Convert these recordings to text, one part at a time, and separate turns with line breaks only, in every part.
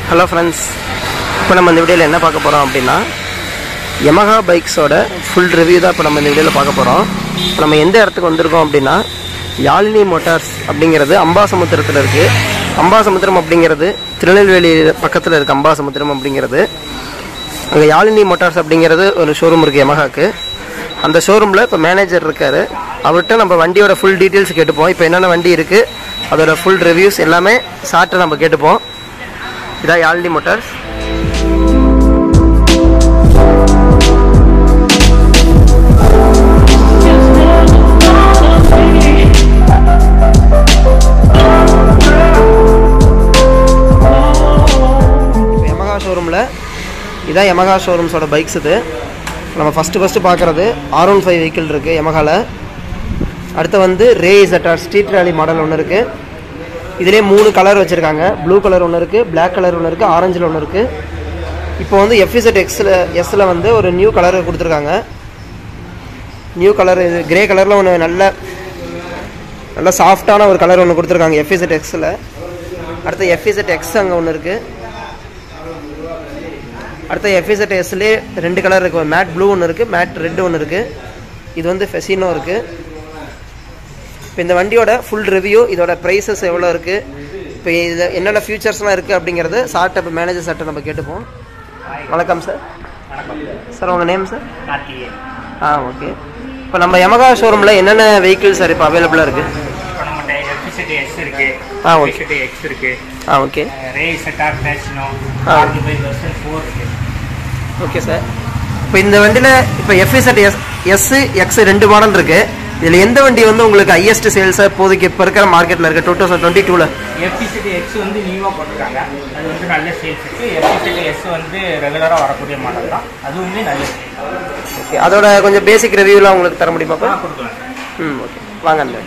Hello friends இப்போ நம்ம இந்த வீடியோவில் என்ன பார்க்க போகிறோம் அப்படின்னா Yamaha பைக்ஸோட ஃபுல் ரிவ்யூ தான் இப்போ நம்ம இந்த வீடியோவில் பார்க்க போகிறோம் இப்போ நம்ம எந்த இடத்துக்கு வந்திருக்கோம் அப்படின்னா யாழினி மோட்டார்ஸ் அப்படிங்கிறது அம்பாசமுத்திரத்தில் இருக்குது அம்பாசமுத்திரம் அப்படிங்கிறது திருநெல்வேலி பக்கத்தில் இருக்குது அம்பாசமுத்திரம் அப்படிங்கிறது அங்கே யாழினி மோட்டார்ஸ் அப்படிங்கிறது ஒரு ஷோரூம் இருக்குது யமஹாக்கு அந்த ஷோரூமில் இப்போ மேனேஜர் இருக்கார் அவர்கிட்ட நம்ம வண்டியோட ஃபுல் டீட்டெயில்ஸ் கேட்டுப்போம் இப்போ என்னென்ன வண்டி இருக்குது அதோட ஃபுல் ரிவ்யூஸ் எல்லாமே சார்ட்டை நம்ம கேட்டுப்போம் இதான் யாழினி மோட்டார்ஸ் இப்போ யமகா ஷோரூமில் இதான் யமகா ஷோரூம்ஸோட பைக்ஸ் இது நம்ம ஃபஸ்ட்டு ஃபஸ்ட்டு பார்க்குறது ஆர் ஒன் ஃபைவ் வெஹிக்கிள் இருக்குது யமகாவில் அடுத்து வந்து Ray ZR street rally model ஒன்று இருக்குது இதிலே மூணு கலர் வச்சுருக்காங்க ப்ளூ கலர் ஒன்று இருக்குது Black கலர் ஒன்று இருக்குது ஆரஞ்சில் ஒன்று இருக்குது இப்போ வந்து எஃப்இசட் எக்ஸில் எஸ்ஸில் வந்து ஒரு நியூ கலர் கொடுத்துருக்காங்க நியூ கலர் இது கிரே கலரில் ஒன்று நல்ல நல்ல சாஃப்டான ஒரு கலர் ஒன்று கொடுத்துருக்காங்க எஃப்இசட் எக்ஸில் அடுத்து எஃப்இசட் எக்ஸ் அங்கே ஒன்று இருக்குது அடுத்து எஃப்இசட் எஸ்லேயே ரெண்டு கலர் இருக்குது மேட் ப்ளூ ஒன்று இருக்குது மேட் ரெட் ஒன்று இருக்குது இது வந்து ஃபெசினோ இருக்குது இப்போ இந்த வண்டியோட ஃபுல் ரிவ்யூ இதோட ப்ரைஸஸ் எவ்வளோ இருக்குது இப்போ இது என்னென்ன ஃபியூச்சர்ஸ்லாம் இருக்குது அப்படிங்கிறது சார்ட்ட இப்போ மேனேஜர் சார்ட்ட நம்ம கேட்டுப்போம் வணக்கம் சார் சார் உங்கள் நேம் சார்
கார்த்திகேயன்
ஆ ஓகே இப்போ நம்ம யமகா ஷோரூமில் என்னென்ன வெஹிக்கிள் சார் இப்போ அவைலபிளாக இருக்குது
இப்போ நம்மகிட்ட எஃபிசிட்டி எஸ் இருக்கு
ஆ, okay.
எஃபிசிட்டி எக்ஸ் இருக்கு
ஆ ஓகே
ரே செட்டார் பேசினோ
ஆ.
ஆர்டி பை வெர்ஷன் ஃபோர் இருக்கு
ஓகே சார் இப்போ இந்த வண்டியில் இப்போ எஃப்இசட் எஸ் எஸ் எக்ஸ் ரெண்டு மாடல் இருக்கு இதில் எந்த வண்டி வந்து உங்களுக்கு ஹையஸ்ட் சேல்ஸாக இப்போதைக்கு இப்போ இருக்கிற மார்க்கெட்டில் இருக்குது டூ தௌசண்ட் டுவெண்ட்டி டூவில்
எஃபிசிட்டி எக்ஸ் வந்து நியூவாக போட்டிருக்காங்க அது வந்து நல்ல சேல்ஸ் இருக்கு எஃபிசிட்டி எஸ் வந்து ரெகுலராக வரக்கூடிய மாடல் தான் அதுவுமே நல்ல சேல்ஸ்
ஓகே அதோட கொஞ்சம் பேசிக் ரிவ்யூலாம் உங்களுக்கு தர முடியுமா இப்போ
ஆ கொடுக்கலாம் சார்
ம் ஓகே வாங்க அந்த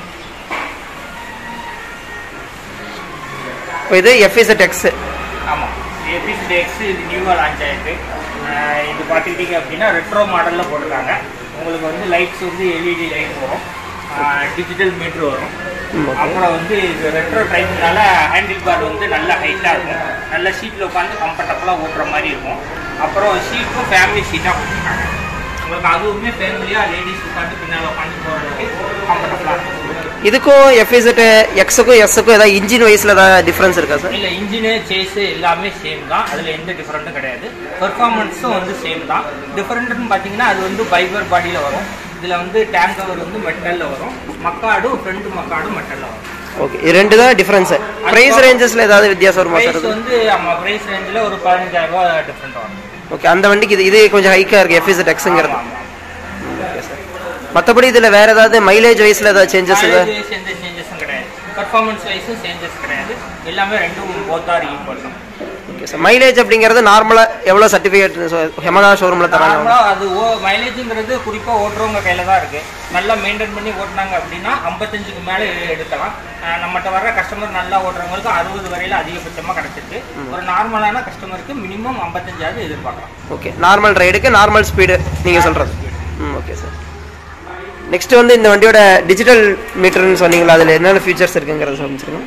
இப்போ இது எஃப்இசட் எக்ஸ்
ஆமாம் எஃபிசிட்டி எக்ஸ் இது நியூவாக லான்ச் ஆயிருக்கு அஹ் இது பார்த்துக்கிட்டீங்க அப்படின்னா ரெட்ரோ மாடலில் போட்டிருக்காங்க உங்களுக்கு வந்து லைட்ஸ் வந்து எல்இடி லைட் வரும் டிஜிட்டல் மீட்ரு வரும்
ம், okay.
அப்புறம் வந்து இது ரெட்ரோ டைப்னால ஹேண்டில் பார் வந்து நல்ல ஹைட்டாக இருக்கும் நல்ல சீட்டில் உட்காந்து கம்ஃபர்டபுளாக ஓட்டுற மாதிரி இருக்கும் அப்புறம் சீட்டும் ஃபேமிலி சீட்டாக கொடுத்துருக்காங்க உங்களுக்கு அதுவுமே ஃபேமிலியாக லேடிஸ் உட்காந்து பின்னால் உட்காந்து போகிறதுக்கு கம்ஃபர்டபுளாக இருக்கும்
இதுக்கும் எஃப்இசட் எக்ஸுக்கும் எஸ்ஸுக்கும் ஏதாவது இன்ஜின் வயசில் ஏதாவது டிஃப்ரென்ஸ் இருக்கா சார்
இல்ல இன்ஜினு சேஸ் எல்லாமே சேம் தான் அதுல எந்த டிஃபரெண்ட்டும் கிடையாது பெர்ஃபார்மன்ஸும் வந்து சேம் தான் டிஃபரெண்ட்னு பாத்தீங்கன்னா அது வந்து ஃபைபர் பாடியில வரும் இதுல வந்து டேங்க் கவர் வந்து மெட்டல்ல வரும் மக்காடும் ஃப்ரண்ட் மக்காடும் மெட்டல்ல வரும்
ஓகே இது ரெண்டு தான் டிஃப்ரென்ஸ் ப்ரைஸ் ரேஞ்சஸில் ஏதாவது வித்தியாசம் வருமா சார்
பிரைஸ் வந்து ஆமா பிரைஸ் ரேஞ்சில் ஒரு பதினஞ்சாயிரம் ரூபாய் டிஃபரெண்ட் வரும்
ஓகே அந்த வண்டிக்கு இது இது கொஞ்சம் ஹைக்காக இருக்குது எஃப்இசட் எக்ஸுங்கிறது
ஆமா, ஆமா.
ஓகே சார் மற்றபடி இதில் வேறு ஏதாவது மைலேஜ் வயசில் ஏதாவது சேஞ்சஸ்
Mileage
ஏதாவது
wise எந்த சேஞ்சஸும் கிடையாது பெர்ஃபார்மன்ஸ் வைஸும் சேஞ்சஸ் கிடையாது எல்லாமே ரெண்டும் போத் ஆர் ஈக்குவல் தான்
ஓகே சார் மைலேஜ் அப்படிங்கிறது நார்மலாக எவ்வளோ சர்டிஃபிகேட் ஹெமகா ஷோரூமில் தராங்க
நார்மலா அது ஓ மைலேஜுங்கிறது குறிப்பா ஓட்டுறவங்க கையில தான் இருக்கு நல்லா மெயின்டைன் பண்ணி ஓட்டுனாங்க அப்படின்னா ஐம்பத்தஞ்சுக்கு மேல எ- எடுக்கலாம் அஹ் நம்மகிட்ட வர்ற கஸ்டமர் நல்லா ஓட்டுறவங்களுக்கு அறுபது வரையில அதிகபட்சமா கிடைச்சிருக்கு ஒரு நார்மலான கஸ்டமருக்கு மினிமம் ஐம்பத்தஞ்சாவது எதிர்பார்க்கலாம்
ஓகே நார்மல் ரைடுக்கு நார்மல் ஸ்பீடு நீங்கள் சொல்கிறது ம் ஓகே சார் நெக்ஸ்ட் வந்து இந்த வண்டியோட டிஜிட்டல் மீட்டர்னு சொன்னீங்களா அதில் என்னென்ன ஃபீச்சர்ஸ் இருக்குங்கிறத சொல்லிச்சிருங்க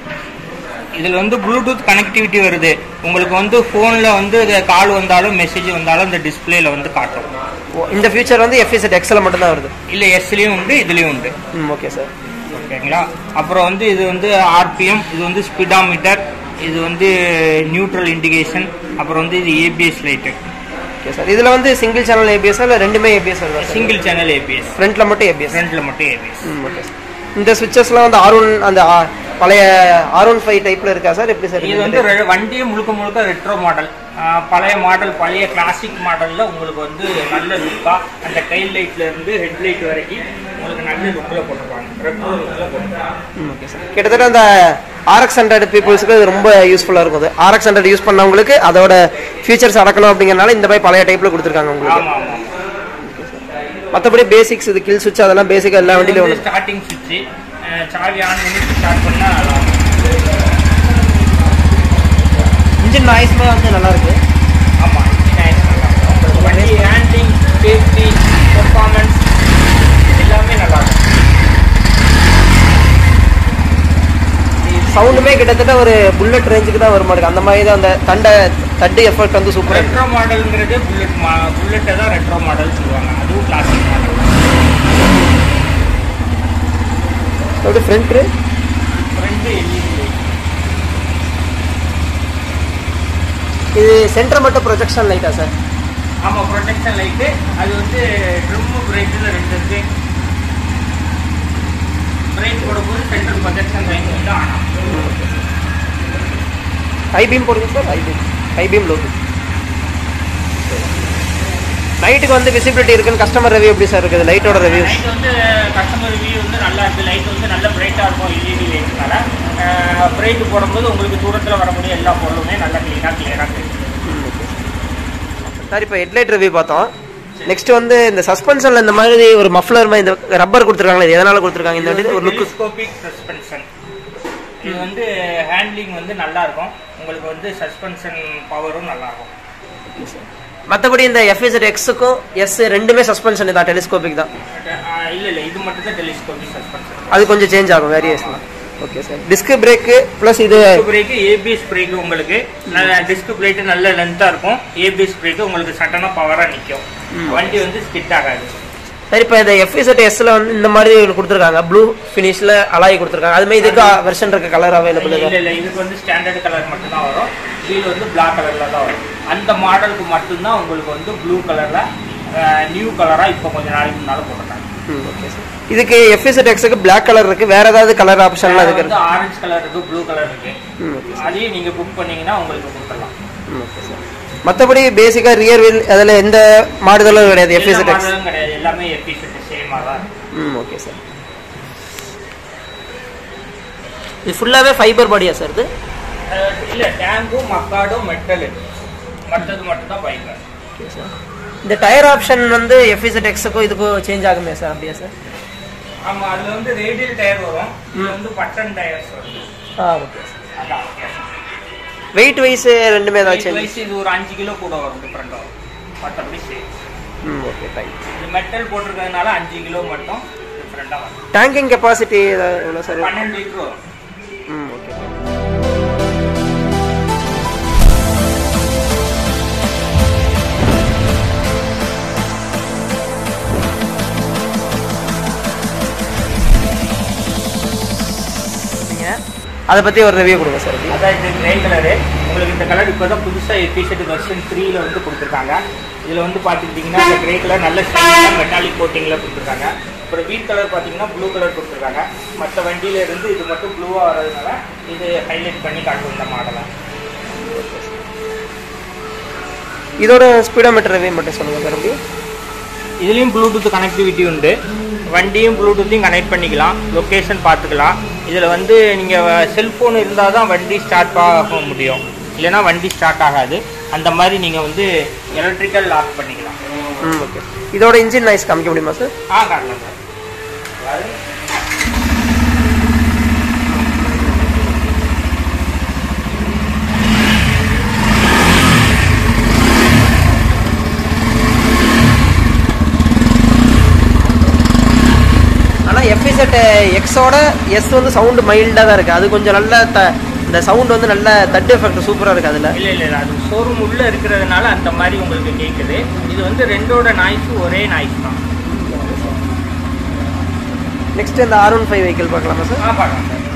இதுல வந்து ப்ளூடூத் கனெக்டிவிட்டி வருது உங்களுக்கு வந்து போன்ல வந்து கால் வந்தாலும் மெசேஜ் வந்தாலும் இந்த டிஸ்பிளேல வந்து காட்டும்
ஓ இந்த ஃபீச்சர் வந்து எஃப்இசட் எக்ஸில் மட்டும்தான் வருது
இல்ல எஸ்லயும் உண்டு இதுலயும் உண்டு
ம் ஓகே சார்
ஓகேங்களா அப்புறம் வந்து இது வந்து ஆர்பிஎம் இது வந்து ஸ்பீடாமீட்டர் இது வந்து நியூட்ரல் இண்டிகேஷன் அப்புறம் வந்து இது ஏபிஎஸ் லைட்டு
ஓகே சார் இதில் வந்து சிங்கிள் சேனல் ஏபிஎஸ் இல்லை ரெண்டுமே ஏபிஎஸ் வருதா சார்
சிங்கிள் சேனல் ஏபிஎஸ்
ஃப்ரண்ட்டில் மட்டும் ஏபிஎஸ்
ஃப்ரண்ட்ல மட்டும் ஏபிஎஸ்
ம் ஓகே சார் இந்த சுவிச்சஸ்லாம் வந்து ஆர் ஒன் அந்த ஆ- பழைய ஆர் ஒன் ஃபைவ் டைப்பில் இருக்கா சார் எப்படி சார்
இது வந்து ரெ- வண்டியே முழுக்க முழுக்க ரெட்ரோ மாடல் பழைய மாடல் பழைய கிளாசிக் மாடல்ல உங்களுக்கு வந்து நல்ல லுக்கா அந்த டைல் லைட்ல இருந்து ஹெட் லைட் வரைக்கும் உங்களுக்கு நல்ல லுக்ல போட்டுருப்பாங்க ரெட்ரோ லுக்ல போட்டுருப்பாங்க
ஓகே சார் கிட்டத்தட்ட அந்த ஆர்எக்ஸ் ஹண்ட்ரட் பீப்புள்ஸுக்கு இது ரொம்ப யூஸ்ஃபுல்லாக இருக்கும் அது ஆர்எக்ஸ் ஹண்ட்ரட் யூஸ் பண்ணவங்களுக்கு அதோட ஃபீச்சர்ஸ் அடக்கணும் அப்படிங்கறனால இந்த மாதிரி பழைய டைப்பில் கொடுத்துருக்காங்க உங்களுக்கு
ஆமா ஆமா
மற்றபடி பேசிக்ஸ் இது கில் சுவிட்ச் அதெல்லாம் பேசிக்காக எல்லா வண்டியிலும் ஒன்று
ஸ்டார்டிங் சுவிட்ச் சாவி ஆன் பண்ணி ஸ்டார்ட் பண்ணா
இன்ஜின் நாய்ஸ்மே வந்து நல்லா இருக்கு
ஆமா engine நல்லா இருக்கும். உங்களுக்கு வண்டி ஹேண்ட்லிங் சேஃப்டி பெர்ஃபார்மன்ஸ் எல்லாமே நல்லா இருக்கும்
சவுண்டுமே கிட்டத்தட்ட ஒரு புல்லட் ரேஞ்சுக்கு தான் வரும் மாதிரி இருக்கு அந்த மாதிரி தான் அந்த தண்டை தட்டு எஃபெக்ட் வந்து சூப்பராக இருக்கு
ரெட்ரோ மாடல்ங்கிறது புல்லட் மா புல்லட்டை தான் ரெட்ரோ மாடல் சொல்லுவாங்க அதுவும் கிளாசிக் மாடல்
அப்படியே ஃப்ரண்ட்டு
ஃப்ரண்ட் எல்இடி
இது சென்டர் மட்டும் ப்ரொஜெக்ஷன் லைட்டா சார்
ஆமாம் ப்ரொடெக்ஷன் லைட்டு அது வந்து ட்ரிம்மு பிரேக்கில் ரெண்டு இருக்கு பிரேக் போடும்போது சென்ட்ரல் ப்ரொஜெக்ஷன் லைட் வந்து ஆனா
ஹை பீம் போடுங்க sir high beam high beam low beam நைட்டுக்கு வந்து விசிபிலிட்டி இருக்குன்னு கஸ்டமர் ரிவ்யூ எப்படி சார் இருக்குது லைட்டோட ரிவ்யூஸ்
லைட் வந்து கஸ்டமர் ரிவ்யூ வந்து நல்லா இருக்கு லைட் வந்து நல்ல பிரைட்டாக இருக்கும் எல்இடி லைட்னால பிரேக் போடும்போது உங்களுக்கு தூரத்தில் வரக்கூடிய எல்லா பொருளுமே நல்லா க்ளீனாக கிளியராக தெரியும்
சார் இப்போ ஹெட்லைட் ரிவ்யூ பார்த்தோம் நெக்ஸ்ட் வந்து இந்த சஸ்பென்ஷன்ல இந்த மாதிரி ஒரு மஃப்ளர் மாதிரி இந்த ரப்பர் கொடுத்துருக்காங்களே இது எதனால கொடுத்துருக்காங்க இந்த வாட்டி ஒரு லுக்
டெலிஸ்கோபிக் சஸ்பென்ஷன் இது வந்து ஹேண்ட்லிங் வந்து நல்லா இருக்கும் உங்களுக்கு வந்து சஸ்பென்ஷன் பவரும் நல்லா இருக்கும்
மற்றபடி இந்த எஃப்இசட் எக்ஸுக்கும் எஸ் ரெண்டுமே சஸ்பென்ஷன் தான் டெலிஸ்கோபிக் தான்
அஹ் இல்ல இல்ல இது மட்டும் தான் டெலிஸ்கோபிக் சஸ்பென்ஷன்
அது கொஞ்சம் சேஞ்ச் ஆகும் variation okay sir disc brake plus இது
பிரேக் ஏபிஎஸ் பிரேக் உங்களுக்கு நல்ல டிஸ்க் பிரேக் நல்ல லென்த்தா இருக்கும் ஏபிஎஸ் பிரேக் உங்களுக்கு சட்டனா பவரா நிக்கும் வண்டி வந்து ஸ்கிட் ஆகாது
சரி இப்போ இந்த எஃப்இசட் எஸ்ல வந்து இந்த மாதிரி ஒன்று கொடுத்துருக்காங்க ப்ளூ ஃபினிஷ்ல அலாய் கொடுத்துருக்காங்க அதுமாதிரி இதுக்கு வெர்ஷன் இருக்க கலர் அவைலபிள்
இல்ல இல்ல இதுக்கு வந்து ஸ்டாண்டர்ட் கலர் மட்டும் தான் வரும் வீல் வந்து பிளாக் கலர்ல தான் வரும் அந்த மாடலுக்கு மட்டும்தான் உங்களுக்கு வந்து ப்ளூ கலர்ல நியூ கலரா இப்போ கொஞ்ச நாளைக்கு முன்னால போட்டுருக்காங்க
ஓகே சார் இதுக்கு எஃப்இசட் எக்ஸுக்கு பிளாக் கலர் இருக்கு வேற ஏதாவது கலர் ஆப்ஷன்லாம் அதுக்கு
வந்து ஆரஞ்சு கலர் இருக்கு ப்ளூ கலர் இருக்கு
ம் ஓகே
அதையும் நீங்க புக் பண்ணீங்கன்னா உங்களுக்கு கொடுத்துடலாம்
ம் ஓகே சார் மற்றபடி பேசிக்காக ரியர் வீல் அதில் எந்த மாடுதலும் கிடையாது
எல்லா
எஃப்இசட் எக்ஸ்
மாடலும் கிடையாது எல்லாமே எஃபிஷியன்ட் சேமா தான் இருக்கும்.
ம் ஓகே சார் இது ஃபுல்லாகவே ஃபைபர் பாடியா சார் இது
அஹ் இல்ல டேங்கும் மக்காடும் மெட்டல் மற்றது மட்டும் தான் பைக்கர்
ஓகே சார் இந்த டயர் ஆப்ஷன் வந்து எஃப்இசட் எக்ஸுக்கும் இதுக்கும் சேஞ்ச் ஆகுமே சார் அப்படியா சார்
ஆமா அதுல வந்து ரேடியல் டயர் வரும் இது வந்து பட்டன் டயர்ஸ் வருது
ஆ ஓகே சார்
அதான் வித்தியாசம்.
வெயிட் வைஸ் ரெண்டுமே
Weight
ஏதாச்சும்
wise இது ஒரு அஞ்சு கிலோ கூட வரும் டிஃப்ரெண்ட் வரும் மற்றபடி சேம்
ம் ஓகே ஃபைன்
இது மெட்டல் போட்டிருக்கிறதுனால அஞ்சு கிலோ மட்டும் டிஃப்ரெண்டா வரும்
டேங்கிங் கெப்பாசிட்டி எவ்வளோ சார்
பன்னெண்டு லிட்டர் வரும்
ம் ஓகே அதை பற்றி ஒரு ரிவ்யூ கொடுங்க சார்
அதான் இது கிரே கலரு உங்களுக்கு இந்த கலர் இப்போ தான் புதுசாக எபிசெட் வெர்ஷன் த்ரீல வந்து கொடுத்துருக்காங்க இதில் வந்து பார்த்துக்கிட்டிங்கன்னா இந்த கிரே கலர் நல்ல ஸ்டைலாக மெட்டாலிக் கோட்டிங்கில் கொடுத்துருக்காங்க அப்புறம் வீட் கலர் பார்த்தீங்கன்னா ப்ளூ கலர் கொடுத்துருக்காங்க மற்ற வண்டியில இருந்து இது மட்டும் ப்ளூவாக வர்றதுனால இது ஹைலைட் பண்ணி காட்டும் இந்த மாடலை
இதோட ஸ்பீடோமீட்டர் ரிவ்யூ மட்டும் சொல்லுங்கள் சார் அப்படி
இதுலேயும் ப்ளூடூத் கனெக்டிவிட்டி உண்டு வண்டியும் ப்ளூடூத்தையும் கனெக்ட் பண்ணிக்கலாம் லொக்கேஷன் பார்த்துக்கலாம் இதில் வந்து நீங்கள் செல்ஃபோன் இருந்தால் தான் வண்டி ஸ்டார்ட் ஆக முடியும் இல்லைன்னா வண்டி ஸ்டார்ட் ஆகாது அந்த மாதிரி நீங்கள் வந்து எலக்ட்ரிக்கல் லாக் பண்ணிக்கலாம்
ம் ஓகே இதோட இன்ஜின் நாய்ஸ் காமிக்க முடியுமா சார்
ஆ காட்டலாம் சார் அதாவது
ஆனால் எஃப்இசட் எக்ஸோட எஸ் வந்து சவுண்டு மைல்டாக தான் இருக்குது அது கொஞ்சம் நல்ல த இந்த சவுண்ட் வந்து நல்ல தட்டு எஃபெக்ட் சூப்பராக இருக்குது அதில்
இல்லை இல்லை இல்லை, அது ஷோரூம் உள்ளே இருக்கிறதுனால அந்த மாதிரி உங்களுக்கு கேட்குது இது வந்து ரெண்டோட நாய்ஸும் ஒரே நாய்ஸ் தான்
நெக்ஸ்ட் இந்த ஆர் ஒன் ஃபைவ் வெஹிக்கிள் பார்க்கலாமா சார்
ஆ பார்க்கலாம் சார்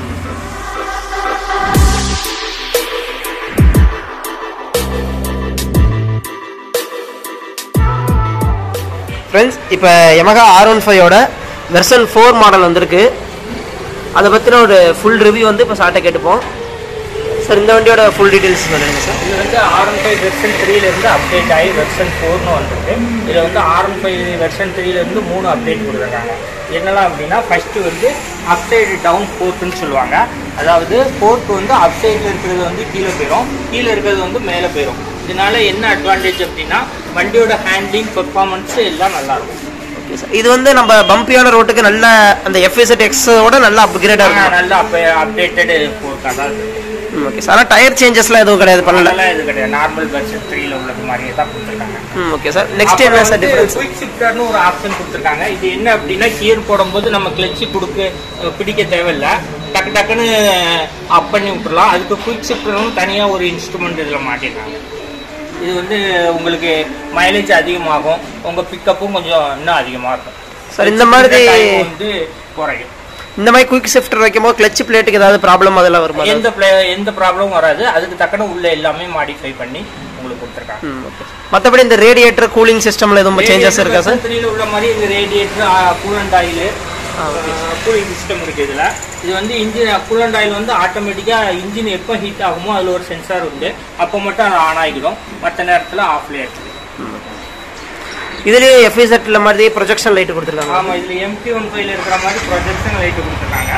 ஃப்ரெண்ட்ஸ் இப்போ Yamaha ஆர் ஒன் ஃபைவோட வெர்சன் ஃபோர் மாடல் வந்திருக்கு அதை பற்றின ஒரு ஃபுல் ரிவ்யூ வந்து இப்போ சார்ட்டை கேட்டுப்போம் சார் இந்த வண்டியோட ஃபுல் டீட்டெயில்ஸ் சொல்லுங்கள் சார்
இது வந்து ஆர்என் ஃபைவ் வெர்ஷன் த்ரீலேருந்து அப்டேட் ஆகி வெர்ஷன் ஃபோர்னு வந்திருக்கு இதில் வந்து ஆர்என் ஃபைவ் வெர்ஷன் த்ரீலேருந்து மூணு அப்டேட் கொடுத்துருக்காங்க என்னெல்லாம் அப்படின்னா ஃபஸ்ட்டு வந்து அப்சைடு டவுன் ஃபோர்த்துன்னு சொல்லுவாங்க அதாவது ஃபோர்த் வந்து அப்சைடில் இருக்கிறது வந்து கீழே போயிடும் கீழே இருக்கிறது வந்து மேலே போயிடும் இதனால என்ன அட்வான்டேஜ் அப்படின்னா வண்டியோட ஹேண்ட்லிங் பெர்ஃபார்மன்ஸ் எல்லாம் நல்லாயிருக்கும்
ஓகே சார் இது வந்து நம்ம பம்பியான ரோட்டுக்கு நல்ல அந்த எஃப்எஸ்எட் எக்ஸோட நல்லா அப்கிரேடாக இருக்கும்
நல்லா அப்போ அப்டேட்டடு ஃபோர்த்தாக தான் இருக்குது
ம் ஓகே சார் ஆனால் டயர் சேஞ்சஸ்லாம் எதுவும் கிடையாது பண்ணல
அதெல்லாம் இது கிடையாது நார்மல் வெர்ஷன் த்ரீல உள்ளது மாதிரியே தான் கொடுத்துருக்காங்க
ம் ஓகே சார் நெக்ஸ்ட் என்ன சார் டிஃபரன்ஸ்
குயிக் ஷிஃப்டர்னு ஒரு ஆப்ஷன் கொடுத்துருக்காங்க இது என்ன அப்படின்னா கியர் போடும்போது நம்ம கிளட்சி கொடுக்க அஹ் பிடிக்க தேவையில்ல டக்கு டக்குன்னு அப் பண்ணி விட்டுறலாம் அதுக்கு குயிக் ஷிஃப்டர்னு தனியாக ஒரு இன்ஸ்ட்ருமெண்ட் இதில் மாட்டிருக்காங்க இது வந்து உங்களுக்கு மைலேஜ் அதிகமாகும் உங்க பிக்கப்பும் கொஞ்சம் இன்னும் அதிகமா இருக்கும்
சார் இந்த மாதிரி
time வந்து குறையும்
இந்த மாதிரி குயிக் ஷிஃப்டர் வைக்கும்போது கிளச் பிளேட்டுக்கு ஏதாவது ப்ராப்ளம் அதெல்லாம் வருமா
எந்த பிளே எந்த ப்ராப்ளமும் வராது அதுக்கு தக்கன உள்ள எல்லாமே மாடிஃபை பண்ணி உங்களுக்கு கொடுத்துருக்காங்க
ம் ஓகே மற்றபடி இந்த ரேடியேட்டர் கூலிங் சிஸ்டம்ல எதுவும் சேஞ்சஸ் இருக்கா சார்
த்ரீல உள்ள மாதிரி இந்த radiator coolant oil cooling system இருக்கு இதுல இது வந்து இன்ஜின் கூலண்ட் ஆயில் வந்து ஆட்டோமேட்டிக்கா இன்ஜின் எப்போ ஹீட் ஆகுமோ அதுல ஒரு சென்சார் உண்டு அப்போ மட்டும் அது ஆன் ஆகிடும் மற்ற நேரத்துல ஆஃப்ல இருக்குது
இதுலயே எஃப்இசெட்ல மாதிரி ப்ரொஜெக்ஷன் லைட் கொடுத்துருக்காங்க
ஆமா இதுல எம்டி ஒன் ஃபைவ்ல இருக்கிற மாதிரி ப்ரொஜெக்ஷன் லைட் கொடுத்துருக்காங்க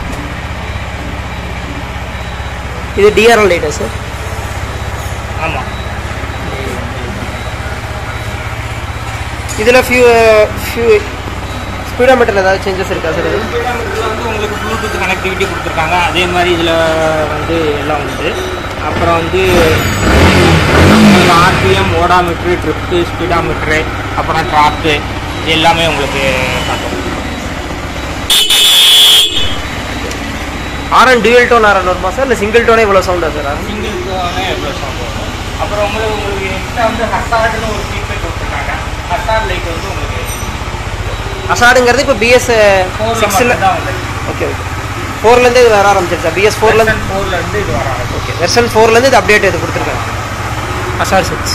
இது டிஆர்எல் லைட்டா சார்
ஆமா
இதுல ஃபியூ ஃபியூ ஸ்பீடோமீட்டர்ல ஏதாவது சேஞ்சஸ் இருக்கா சார் இது
ஸ்பீடாமீட்டர்ல வந்து உங்களுக்கு ப்ளூடூத் கனெக்டிவிட்டி கொடுத்துருக்காங்க அதே மாதிரி இதுல வந்து எல்லாம் உண்டு அப்புறம் வந்து உங்களுக்கு ஆர்பிஎம் ஓடாமீட்ரு ட்ரிப்பு ஸ்பீடாமீட்ரு அப்புறம் ட்ராப்பு இது எல்லாமே உங்களுக்கு காட்டும்
ஆர்என் டியூல் டோன் ஆர்என் வருமா சார் இல்லை சிங்கிள் டோனே இவ்வளோ சவுண்டா சார்
சிங்கிள் எவ்வளோ சவுண்ட் வரும் அப்புறம் உங்களுக்கு உங்களுக்கு எக்ஸ்ட்ரா வந்து ஹசார்டுன்னு ஒரு ஃபீட்பேக் கொடுத்துருக்காங்க ஹசார்ட் லைட் வந்து உங்களுக்கு
அசாடுங்கிறது இப்போ பிஎஸ்
ஃபோரில்
சிக்ஸில்
மட்டும் தான் வந்து
ஓகே ஓகே ஃபோர்லேருந்து இது வர ஆரம்பிச்சிருச்சா பிஎஸ் ஃபோர்லேருந்து
ஃபோர்ல இருந்து இது வர ஆரம்பிச்சு
ஓகே வெர்ஷன் ஃபோர்லேருந்து இது அப்டேட் இது கொடுத்துருக்காங்க அசார் சிக்ஸ்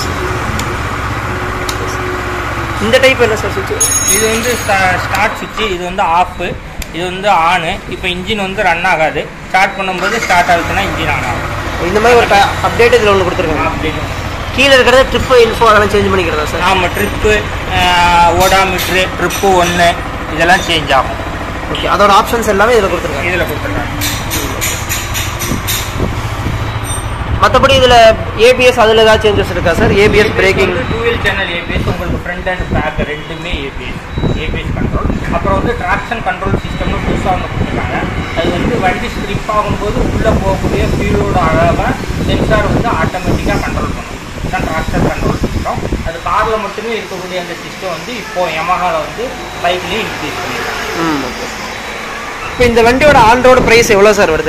இந்த டைப் என்ன சார் சுவிட்ச்
இது வந்து ஸ்டார்ட் சுவிட்ச் இது வந்து ஆஃப் இது வந்து ஆனு இப்போ இன்ஜின் வந்து ரன் ஆகாது ஸ்டார்ட் பண்ணும்போது ஸ்டார்ட் ஆகுதுன்னா இன்ஜின் ஆன் ஆகும்
இந்த மாதிரி ஒரு அப்டேட் இதில் ஒன்று கொடுத்துருக்காங்க
அப்படின்னு
கீழே இருக்கிறத ட்ரிப்பு இன்ஃபோ அதெல்லாம் சேஞ்ச் பண்ணிக்கிறதா சார்
ஆமாம் ட்ரிப்பு ஓடாமீட்ரு ட்ரிப்பு ஒன்று இதெல்லாம் சேஞ்ச் ஆகும்
ஓகே அதோட ஆப்ஷன்ஸ் எல்லாமே இதில் கொடுத்துருக்காங்க
இதில் கொடுத்துருக்காங்க
மற்றபடி இதில் ஏபிஎஸ் அதில் ஏதாவது சேஞ்சஸ் இருக்கா sir ABS braking
dual channel ABS உங்களுக்கு ஃப்ரண்ட் அண்ட் பேக் ரெண்டுமே ஏபிஎஸ் ஏபிஎஸ் கண்ட்ரோல் அப்புறம் வந்து ட்ராக்ஷன் கண்ட்ரோல் சிஸ்டம்னு புதுசாக ஒன்று கொடுத்துருக்காங்க அது வந்து வண்டி ஸ்லிப் ஆகும்போது உள்ளே போகக்கூடிய ஃபியூலோட அளவை சென்சார் வந்து ஆட்டோமேட்டிக்காக கண்ட்ரோல் பண்ணும் இதுதான் ட்ராக்ஷன் கண்ட்ரோல் சிஸ்டம் அது காரில் மட்டுமே இருக்கக்கூடிய அந்த சிஸ்டம் வந்து இப்போ யமஹாவில் வந்து பைக்லேயும் இன்க்ரீஸ் பண்ணியிருக்காங்க
ம் ஓகே இப்போ இந்த வண்டியோட ஆன் ரோடு ப்ரைஸ் எவ்வளோ சார் வருது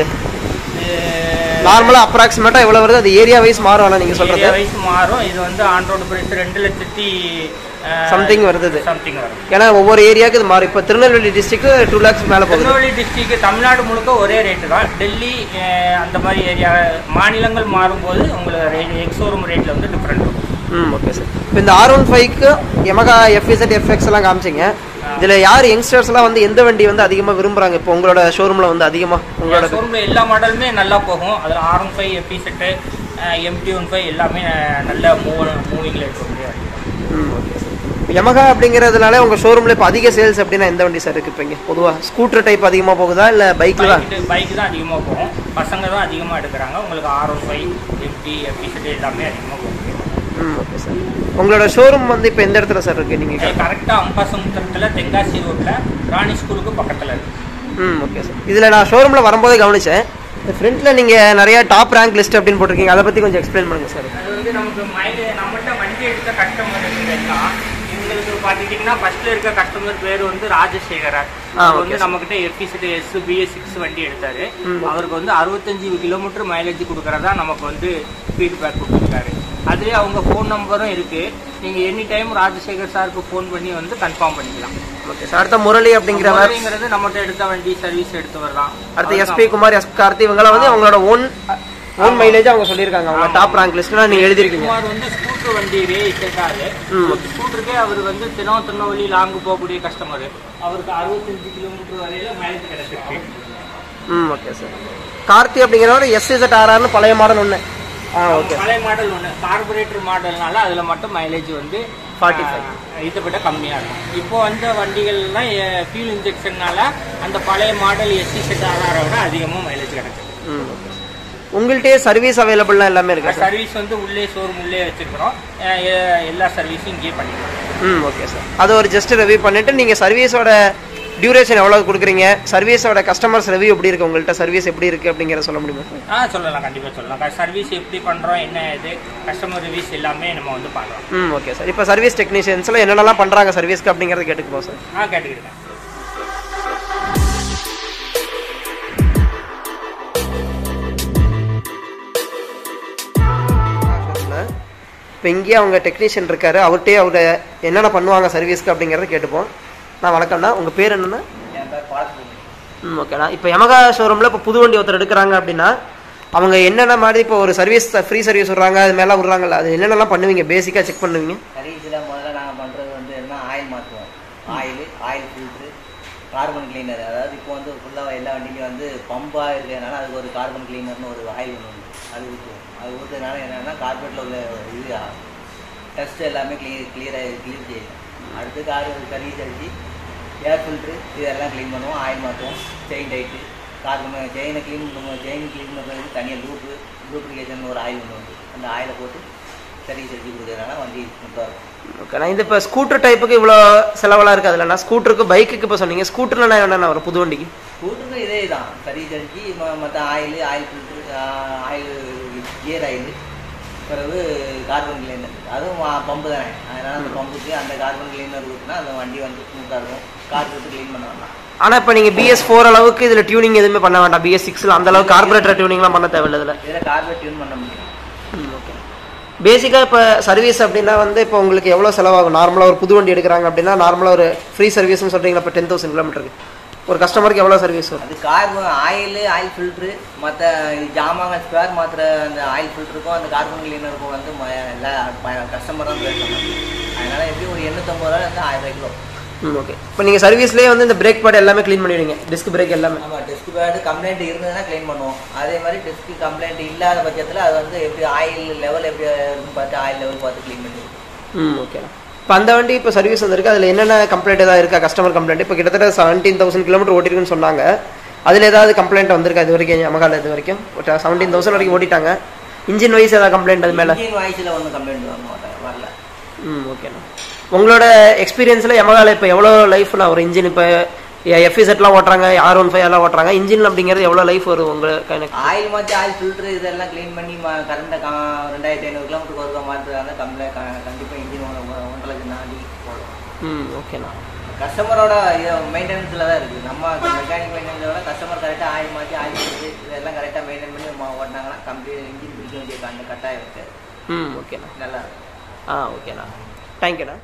நார்மலாக அப்ராக்சிமேட்டாக எவ்வளோ வருது அது ஏரியா வைஸ் மாறும் ஆனால் நீங்கள் சொல்கிறது
வயசு மாறும் இது வந்து ஆன்ரோடு பிரைஸ் ரெண்டு லட்சத்தி
Something வருது இது.
சம்திங் வரும்
ஏன்னா ஒவ்வொரு ஏரியாவுக்கு இது மாறும் இப்போ திருநெல்வேலி டிஸ்ட்ரிக்ட் டூ லேக்ஸ் மேலே போகுது
திருநெல்வேலி டிஸ்ட்ரிக்ட் தமிழ்நாடு முழுக்க ஒரே ரேட்டு தான் டெல்லி அஹ், அந்த மாதிரி ஏரியா மாநிலங்கள் மாறும்போது உங்களுக்கு ரேட் எக்ஸோரூம் ரேட்டில் வந்து டிஃப்ரெண்ட் இருக்கும்
ம் ஓகே சார் இப்போ இந்த ஆர் ஒன் ஃபைவ்க்கு எமகா எஃப்இசட் எஃப்எக்ஸ் எல்லாம் காமிச்சிங்க இதில் யார் யங்ஸ்டர்ஸ்லாம் வந்து எந்த வண்டி வந்து அதிகமாக விரும்புகிறாங்க இப்போ உங்களோட ஷோரூமில் வந்து அதிகமாக உங்களோட
ஷோரூமில் எல்லா மாடலுமே நல்லா போகும் அதில் R one five FZ MT one five எல்லாமே அஹ், நல்ல மூவ் மூவிங்கில் இருக்கக்கூடிய வண்டி தான்.
ம் ஓகே சார் யமகா அப்படிங்கிறதுனால உங்கள் ஷோரூமில் இப்போ அதிக சேல்ஸ் அப்படின்னா எந்த வண்டி சார் இருக்குது இப்போ இங்கே பொதுவாக ஸ்கூட்டர் டைப் அதிகமாக போகுதா இல்லை பைக்கில் தான்
பைக்கு பைக் தான் அதிகமாக போகும் பசங்க தான் அதிகமாக எடுக்கிறாங்க உங்களுக்கு ஆர் ஒன் ஃபைவ் எஃப்டி எஃபி செட்டு எல்லாமே அதிகமாக போகும்
ம் ஓகே சார் உங்களோட ஷோரூம் வந்து இப்போ எந்த இடத்துல சார் இருக்குது நீங்கள்
கரெக்டாக அம்பாசமுத்திரத்தில் தென்காசி ரோட்டில் ராணி ஸ்கூலுக்கு பக்கத்தில் இருக்கு
ம் ஓகே சார் இதில் நான் ஷோரூமில் வரும்போதே கவனிச்சேன் இந்த ஃப்ரண்ட்டில் நீங்கள் நிறைய டாப் ரேங்க் லிஸ்ட் அப்படின்னு போட்டிருக்கீங்க அதை பற்றி கொஞ்சம் எக்ஸ்பிளைன் பண்ணுங்கள் சார்
அது வந்து நமக்கு மைலே நம்மகிட்ட வண்டி எடுத்த கஸ்டமர் எல்லாம் இவங்களுக்கு பார்த்துக்கிட்டிங்கன்னா ஃபர்ஸ்ட்ல இருக்க கஸ்டமர் பேர் வந்து ராஜசேகரர்
ஆ,
அவர்
okay
வந்து
sir.
நம்மகிட்ட எஃபிசிட்டி எஸ் பிஎஸ் சிக்ஸ் வண்டி எடுத்தாரு அவருக்கு வந்து அறுபத்தஞ்சு கிலோமீட்டர் மைலேஜ் கொடுக்கறதா நமக்கு வந்து ஃபீட்பேக் கொடுத்துருக்காரு அதுலேயே அவங்க ஃபோன் நம்பரும் இருக்கு நீங்க எனி டைம் ராஜசேகர் சாருக்கு ஃபோன் பண்ணி வந்து கன்ஃபார்ம் பண்ணிக்கலாம்
ஓகே சார் அடுத்த முரளி அப்படிங்கிறவர்
முரளிங்கிறது நம்மகிட்ட எடுத்த வண்டி சர்வீஸ் எடுத்து வரலாம்
அடுத்து எஸ்பி குமார் எஸ் கார்த்தி இவங்கெல்லாம் வந்து அவங்களோட ஓன் ஓன் மைலேஜ் அவங்க சொல்லியிருக்காங்க அவங்க டாப் ரேங்க் லிஸ்ட்லாம் நீங்கள் எழுதிருக்கீங்க
குமார் வந்து ஸ்கூட்டர் வண்டி ரேட்டாரு
ம்.
ஸ்கூட்டருக்கே அவர் வந்து தினம் திருநெல்வேலி லாங்கு போகக்கூடிய கஸ்டமர் அவருக்கு அறுபத்தஞ்சு கிலோமீட்டர் வரையில மைலேஜ் கிடைச்சிருக்கு
ம் ஓகே சார் கார்த்தி அப்படிங்கிறவர் எஸ்இசட் ஆர்ஆர்னு பழைய மாடல் ஒன்று ஆ ஓகே
பழைய மாடல் ஒன்று கார்பரேட்டர் மாடல்னால அதுல மட்டும் மைலேஜ் வந்து
45.
ஆஹ், இதை விட கம்மியா இருக்கும் இப்போ வந்த வண்டிகள்லாம் ஃபியூல் இன்ஜெக்ஷன்னால அந்த பழைய மாடல் எஸ்சி செட் ஆர்ஆரை விட அதிகமாக மைலேஜ் கிடைச்சிருக்கு
ம் ஓகே உங்கள்கிட்டயே சர்வீஸ் அவைலபிள்லாம் எல்லாமே இருக்கா சார்
சர்வீஸ் வந்து உள்ளே ஷோரூம் உள்ளே வச்சிருக்கிறோம் அஹ், எ- எல்லா சர்வீஸும் இங்கேயே பண்ணிக்கலாம்
ம் ஓகே சார் அது ஒரு ஜஸ்ட் ரிவ்யூ பண்ணிட்டு நீங்கள் சர்வீஸோட டியூரேஷன் எவ்வளோ கொடுக்குறீங்க சர்வீஸோட கஸ்டமர்ஸ் ரிவ்யூ எப்படி இருக்கு உங்கள்கிட்ட சர்வீஸ் எப்படி இருக்கு அப்படிங்கிற சொல்ல முடியுமா சார்
ஆ சொல்லலாம் கண்டிப்பாக சொல்லலாம் சர்வீஸ் எப்படி பண்ணுறோம் என்ன இது கஸ்டமர் ரிவ்யூஸ் எல்லாமே நம்ம வந்து பண்ணுறோம்
ம் ஓகே சார் இப்போ சர்வீஸ் டெக்னீஷியன்ஸ்ல என்னென்னலாம் பண்ணுறாங்க சர்வீஸ்க்கு அப்படிங்கிறத கேட்டுக்குவோம் சார்
ஆ கேட்டுக்கிட்டேன்
இப்போ இங்கேயே அவங்க டெக்னீஷியன் இருக்காரு அவர்கிட்டயே அவர் என்னென்ன பண்ணுவாங்க சர்வீஸ்க்கு அப்படிங்கிறத கேட்டுப்போம் நான் வணக்கம்ண்ணா உங்கள் பேர் என்னண்ணா
என் பேர் பார்த்து
ம் ஓகேண்ணா இப்போ யமகா ஷோரூமில் இப்போ புது வண்டி ஒருத்தர் எடுக்கிறாங்க அப்படின்னா அவங்க என்னென்ன மாதிரி இப்போ ஒரு சர்வீஸ் ஃப்ரீ சர்வீஸ் விட்றாங்க அது மேலே விட்றாங்கல்ல அது என்னென்னலாம் பண்ணுவீங்க பேசிக்காக செக் பண்ணுவீங்க
சர்வீஸில் முதல்ல நாங்கள் பண்ணுறது வந்து என்ன ஆயில் மாற்றுவோம் oil oil filter carbon cleaner அதாவது இப்போ வந்து ஃபுல்லாக எல்லா வண்டிலையும் வந்து பம்பாக இருக்கிறதுனால அதுக்கு ஒரு கார்பன் கிளீனர்னு ஒரு ஆயில் ஒன்று உண்டு அது ஊற்றுவோம் அது ஊற்றுறதுனால என்னென்னா கார்பெட்டில் உள்ள இது டஸ்ட் எல்லாமே கிளியர் கிளியராக கிளியர் செய்யும் அடுத்து கார் சர்வீஸ் அடிச்சு ஏர் ஃபில்ட்ரு இதெல்லாம் க்ளீன் பண்ணுவோம் ஆயில் மாற்றுவோம் செயின் டைட்டு கார்பன் செயினை க்ளீன் பண்ணுவோம் செயின் க்ளீன் பண்ணுறதுக்கு தனியாக லூப்பு லூப்ரிகேஷன் ஒரு ஆயில் ஒன்று உண்டு அந்த ஆயிலை போட்டு சர்வீஸ் அடிச்சு கொடுக்குறதுனால வண்டி ஸ்மூத்தாக இருக்கும்
ஓகேண்ணா இந்த இப்போ ஸ்கூட்டர் டைப்புக்கு இவ்வளோ செலவெல்லாம் இருக்குது அதில்ண்ணா ஸ்கூட்டருக்கு பைக்குக்கு இப்போ சொன்னீங்க ஸ்கூட்டர்னா என்னென்ன வரும் புது வண்டிக்கு
ஸ்கூட்டருக்கு இதே தான் சர்வீஸ் அடிச்சு மற்ற oil oil filter oil gear oil பிறகு கார்பன் கிளீனர் அதுவும் பம்பு தானே அதனால் அந்த பம்புக்கு அந்த கார்பன் கிளீனர் ஊற்றினா அந்த வண்டி வந்து ஸ்மூத்தாக இருக்கும் கார் எடுத்து க்ளீன் பண்ண வேண்டாம்
ஆனால் இப்போ நீங்கள் பிஎஸ் ஃபோர் அளவுக்கு இதில் டியூனிங் எதுவுமே பண்ண வேண்டாம் பிஎஸ் சிக்ஸில் அந்த அளவுக்கு கார்பரேட்டர் டியூனிங்லாம் பண்ண தேவையில்ல இதில்
இதில் கார்பெட் டியூன் பண்ண முடியும்
ஓகே பேசிக்காக இப்போ சர்வீஸ் அப்படின்னா வந்து இப்போ உங்களுக்கு எவ்வளோ செலவாகும் நார்மலாக ஒரு புது வண்டி எடுக்கிறாங்க அப்படின்னா நார்மலாக ஒரு ஃப்ரீ சர்வீஸ்னு சொல்கிறீங்களா இப்போ டென் தௌசண்ட் கிலோமீட்டருக்கு ஒரு கஸ்டமருக்கு எவ்வளோ சர்வீஸ் வரும்
அது கார்பன் ஆயில் ஆயில் ஃபில்ட்ரு மற்ற ஜாமாங்க ஸ்பேர் மாத்திர அந்த ஆயில் ஃபில்ட்ருக்கும் அந்த கார்பன் கிளீனருக்கும் வந்து ம- எல்லா கஸ்டமர் தான் பேசணும் அதனால எப்படியும் ஒரு எண்ணூற்றம்பது ரூபா இருந்து ஆயிரம் ரூபாய் கிலோ
ம் ஓகே இப்போ நீங்கள் சர்வீஸ்லேயே வந்து இந்த பிரேக் பேட் எல்லாமே க்ளீன் பண்ணிடுவீங்க டிஸ்க் பிரேக் எல்லாமே
ஆமாம் டெஸ்க் பேடு கம்ப்ளைண்ட் இருந்ததுன்னா க்ளீன் பண்ணுவோம் அதே மாதிரி டெஸ்க் கம்ப்ளைண்ட் இல்லாத பட்சத்தில் அது வந்து எப்படி ஆயில் லெவல் எப்படி இருக்குன்னு பார்த்து ஆயில் லெவல் பார்த்து க்ளீன் பண்ணிடுவோம்
ம் ஓகேண்ணா இப்போ அந்த வண்டி இப்போ சர்வீஸ் வந்திருக்கு அதில் என்னென்ன கம்ப்ளைண்ட் ஏதாவது இருக்கா கஸ்டமர் கம்ப்ளைண்ட் இப்போ கிட்டத்தட்ட செவன்டீன் தௌசண்ட் கிலோமீட்டர் ஓட்டிருக்குன்னு சொன்னாங்க அதில் ஏதாவது கம்ப்ளைண்ட் வந்திருக்கா இது வரைக்கும் யமகால இது வரைக்கும் செவன்டீன் தௌசண்ட் வரைக்கும் ஓட்டிட்டாங்க இன்ஜின் வைஸ் ஏதாவது கம்ப்ளைண்ட் அது மேலே
இன்ஜின் வாய்ஸில் ஒன்றும் கம்ப்ளைண்ட் வர மாட்டாங்க வரல
ம் ஓகேண்ணா உங்களோட எக்ஸ்பீரியன்ஸில் யமகால இப்போ எவ்வளோ லைஃப்னா ஒரு இன்ஜின் இப்போ எஃப்இசெட்லாம் ஓட்டுறாங்க ஆர் ஒன் ஃபைவ் எல்லாம் ஓட்டுறாங்க இன்ஜின் அப்படிங்கிறது எவ்வளோ லைஃப் வரும் உங்களுக்கு எனக்கு
ஆயில் மாற்றி ஆயில் ஃபில்ட்ரு இதெல்லாம் க்ளீன் பண்ணி கரண்ட்டை கா ரெண்டாயிரத்தி ஐநூறு கிலோமீட்டருக்கு ஒருக்கா மாற்றுறாங்க கம்ப்ளைண்ட் கண்டிப்பாக இன்ஜின் ஒன்றரை லட்சம் தாண்டி போடும்
ம் ஓகேண்ணா
கஸ்டமரோட மெயின்டெனன்ஸில் தான் இருக்குது நம்ம மெக்கானிக் மெயின்டெனன்ஸோட கஸ்டமர் கரெக்டாக ஆயில் மாற்றி ஆயில் ஃபில்ட்ரு இதெல்லாம் கரெக்டாக மெயின்டைன் பண்ணி நம்ம ஓட்டினாங்கன்னா கம்ப்ளீட் இன்ஜின் பிடிக்க வேண்டிய கண்ட கட்டாயம் இருக்காது
ம் ஓகேண்ணா
நல்லா இருக்கும்
ஆ ஓகேண்ணா தேங்க்யூண்ணா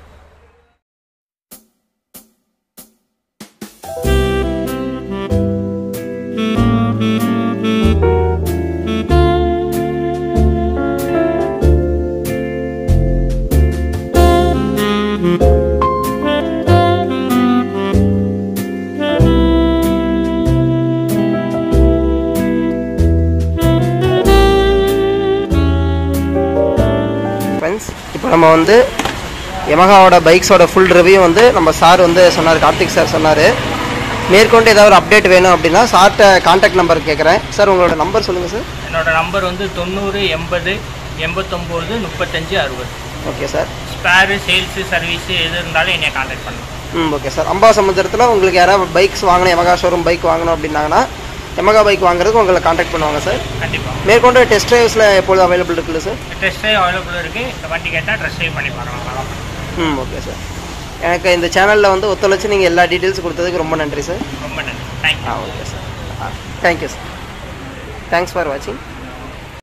ஃப்ரெண்ட்ஸ் இப்போ நம்ம வந்து யமகாவோட பைக்ஸோட ஃபுல் ரிவ்யூ வந்து நம்ம சார் வந்து சொன்னார் கார்த்திக் சார் சொன்னார் மேற்கொண்டு ஏதாவது ஒரு அப்டேட் வேணும் அப்படின்னா சார்கிட்ட கான்டாக்ட் நம்பர் கேட்குறேன் சார் உங்களோட நம்பர் சொல்லுங்கள் சார்
என்னோட நம்பர் வந்து தொண்ணூறு எண்பது எண்பத்தொம்போது முப்பத்தஞ்சு அறுபது
okay sir
spare sales service எது இருந்தாலும் என்னை கான்டாக்ட் பண்ணுங்க
ம் ஓகே சார் அம்பாசமுத்திரத்தில் உங்களுக்கு யாராவது பைக்ஸ் வாங்கணும் யமகா ஷோரூம் பைக் வாங்கணும் அப்படின்னாங்கன்னா யமகா பைக் வாங்குறதுக்கு உங்களை கான்டாக்ட் பண்ணுவாங்க சார்
கண்டிப்பாக
மேற்கொண்டு டெஸ்ட் ட்ரைவ்ஸில் எப்பொழுது அவைலபிள் இருக்குல்ல சார்
டெஸ்ட் ட்ரைவ் அவைலபிள் இருக்குது வண்டி கேட்டால் ட்ரெஸ் ட்ரைவ் பண்ணி பார்க்கலாம் அவ்வளவுதான்.
ம் ஓகே சார் எனக்கு இந்த சேனலில் வந்து ஒத்துழைச்சு நீங்கள் எல்லா டீட்டெயில்ஸ் கொடுத்ததுக்கு ரொம்ப நன்றி சார்
ரொம்ப நன்றி தேங்க்யூ
ஆ ஓகே சார் ஆ தேங்க்யூ சார் தேங்க்ஸ் ஃபார் வாட்சிங்